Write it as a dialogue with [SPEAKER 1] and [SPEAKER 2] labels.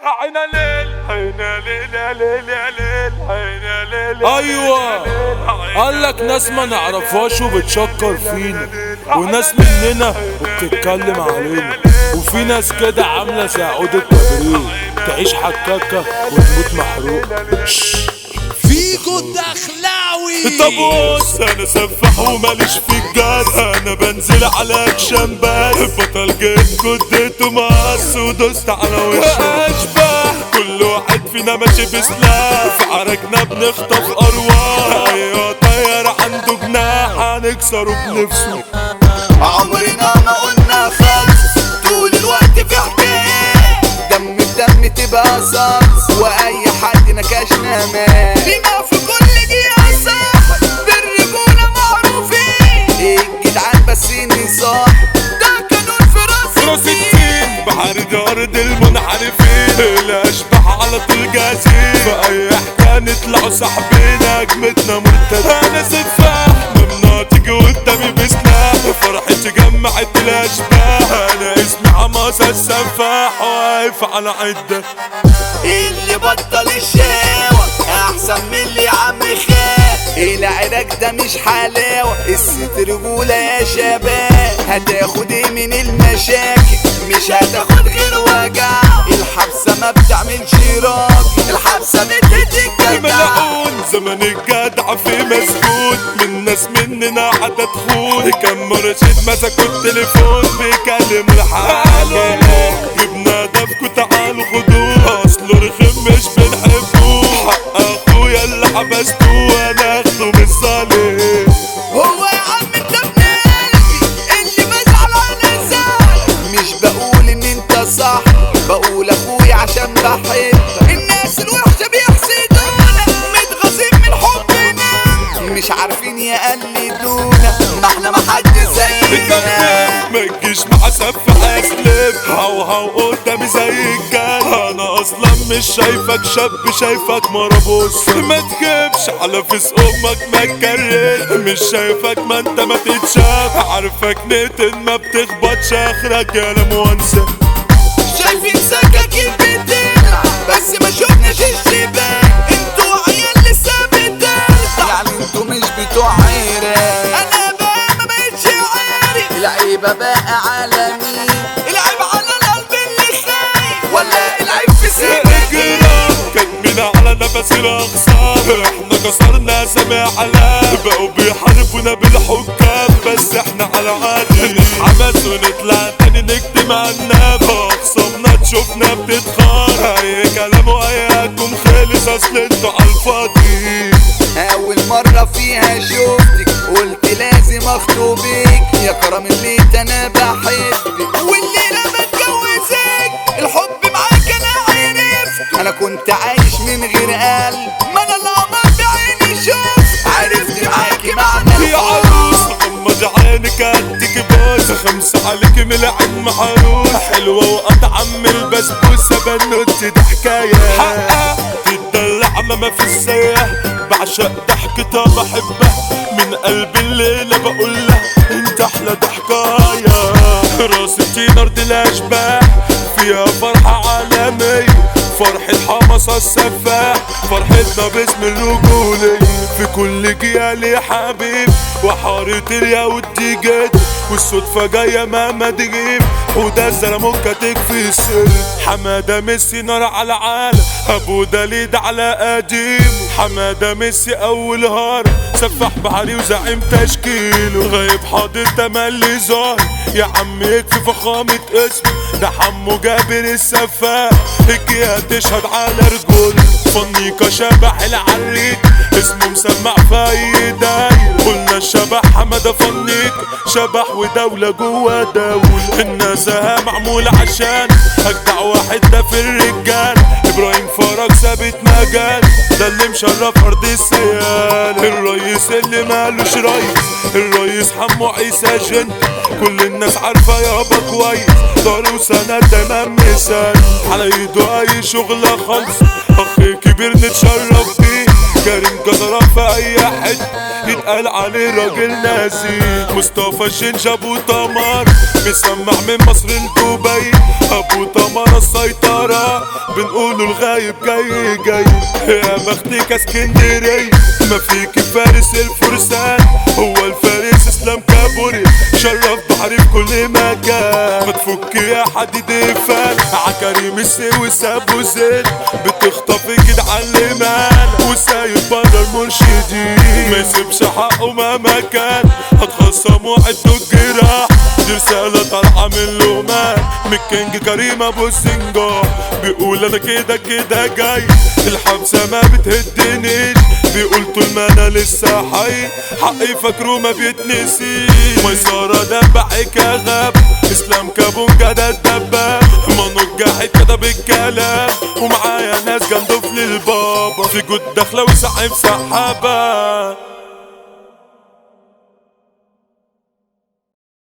[SPEAKER 1] عينا ليل عينا ليل يا ليل يا ليل عينا ليل يا
[SPEAKER 2] ايوه
[SPEAKER 1] ليل يا ليل.
[SPEAKER 2] قال لك ناس ما نعرفهاش وبتشكر فينا وناس مننا وبتتكلم علينا وفي ناس كده عامله زي عود التبريد تعيش حكاكه وتموت محروقه
[SPEAKER 3] فيجو الدخلاوي
[SPEAKER 2] طب بص انا سفاح وماليش في الجد انا بنزل على اكشن بس بطل جيت كديت ومقص ودوست على وشه اشبح كل واحد فينا ماشي بسلاح في عركنا بنخطف ارواح ايوه طير عنده جناح هنكسره بنفسه
[SPEAKER 4] عمرنا ما قلنا خالص طول الوقت في حكاية دم بدم تبقى صلص واي حد نكشنا مات بما في كل دقيقة صح بالرجولة معروفين الجدعان بس نصاح ده قانون في راس
[SPEAKER 2] راس التين بحر ارض المنحرفين الاشباح على طول جاهزين في اي حكايه نطلعوا ساحبين هجمتنا مرتده انا سفاح ممنوع تيجي قدامي بسلاح فرحتي جمعت الاشباح انا اسمي حماس السفاح واقف على عده
[SPEAKER 4] اللي بطل الشاوة احسن من اللي عم خاف العراك ده مش حلاوة الست رجولة يا شباب هتاخد ايه من المشاكل مش هتاخد غير وجع الحبسة ما بتعملش راجل الحبسة بتهدي الجدع
[SPEAKER 2] ملعون زمن الجدع في مسكون من ناس مننا حتى تخون كم مرشد مسكوا التليفون بيكلم الحاجة جبنا دفكوا تعالوا خدوه اصله رخم مش بنحبوه حق اخويا اللي حبستوه انا اخده من الظالم
[SPEAKER 4] هو يا عم انت ابن قلبي اللي بزعل على زعل مش بقول ان انت صح بقول اخويا عشان بحبك الناس الوحشة بيحسدونا متغاظين من حبنا مش عارفين يقلدونا ما احنا ما حد زينا
[SPEAKER 2] ما تجيش مع سف اسلم هاو هاو قدامي زي الجن انا اصلا مش شايفك شاب شايفك مربوس ما تخافش على فيس امك ما تكرر مش شايفك ما انت ما تتشاف عارفك نتن ما بتخبطش اخرك يا لموانسه
[SPEAKER 4] شايفين سكاكين بتلعب بس ما شفناش الشباب انتوا عيال لسه بتلعب يعني انتوا مش بتوع عيران انا بقى ما بقتش عارف العيبة بقى على مين العيب على القلب اللي خايف ولا العيب في سكاكين
[SPEAKER 2] الجيران كاتمين على نفس الاغصان احنا كسرنا سماع علام بقوا بيحاربونا بالحكام بس احنا على عادي نتحمس ونطلع تاني نكتم عناب اخصامنا تشوفنا بتتخار اي كلام واياكم خلص اصل انتوا على الفاضي
[SPEAKER 4] اول مرة فيها شفتك قلت لازم اخطبك يا كرم الليت انا بحبك والليلة بتجوزك الحب معاك انا عرفت انا كنت عايش من غير قلب ما انا القمر بعيني شفت عرفت معاكي معنى
[SPEAKER 2] يا عروس غمض عينك اديك بوسه خمسة عليك من العين محروس حلوة وقطعة من البسبوسة بنوتي ده حكاية حقها تدلع ماما في السياح بعشق ضحكتها بحبها من قلب الليلة بقول لها انت احلى ضحكاية راستي ارض الاشباح فيها فرحة عالمية فرحة حمصة السفاح فرحتنا باسم الرجولة في كل جيال يا حبيب وحارة اليهود دي جد والصدفة جاية مهما تجيب وده الزلموكة تكفي السر حمادة ميسي نار على العالم ابو دليد على قديم حمادة ميسي اول هار سفاح بحري وزعيم تشكيله غايب حاضر تملي ظاهر يا عم يكفي فخامة اسم ده حمو جابر السفاح الجهة تشهد على رجول فنيكة شبح العريك اسمه مسمع في اي دايرة قلنا الشبح حمادة فنيك شبح ودولة جوا دولة النزاهة معمول عشان اجدع واحد ده في الرجال ابراهيم فرج ثابت مجال ده اللي مشرف ارض السيال الرئيس اللي مالوش رئيس الرئيس حمو عيسى جنت كل الناس عارفة يابا كويس دار وسند تمام مثال على ايده اي شغلة خالص اخ كبير نتشرف بيه كريم جزرة في اي حتة يتقال عليه راجل ناسي مصطفى الشنش ابو تمر مسمع من مصر لدبي ابو تمر السيطرة بنقوله الغايب جاي جاي يا بختك اسكندرية ما فيك فارس الفرسان هو الفارس اسلام كابوري شرف بحري في كل مكان ما تفك يا حديد فان عكريم السوي سابو زين بتخطف كده على المان وسايب بره المرشدين ما يسيبش حقه مهما كان هتخصموا عدوا الجراح دي رسالة طالعة من لومان من الكينج كريم ابو السنجار بيقول انا كده كده جاي الحبسة ما بتهدنيش بيقول طول ما انا لسه حي حقي فاكره ما بيتنسيش ميسرة دبحك يا غاب اسلام كابونجا ده الدباب منو جاحد كتب الكلام ومعايا ناس جندوف للبابا في جود داخلة وسحب سحابة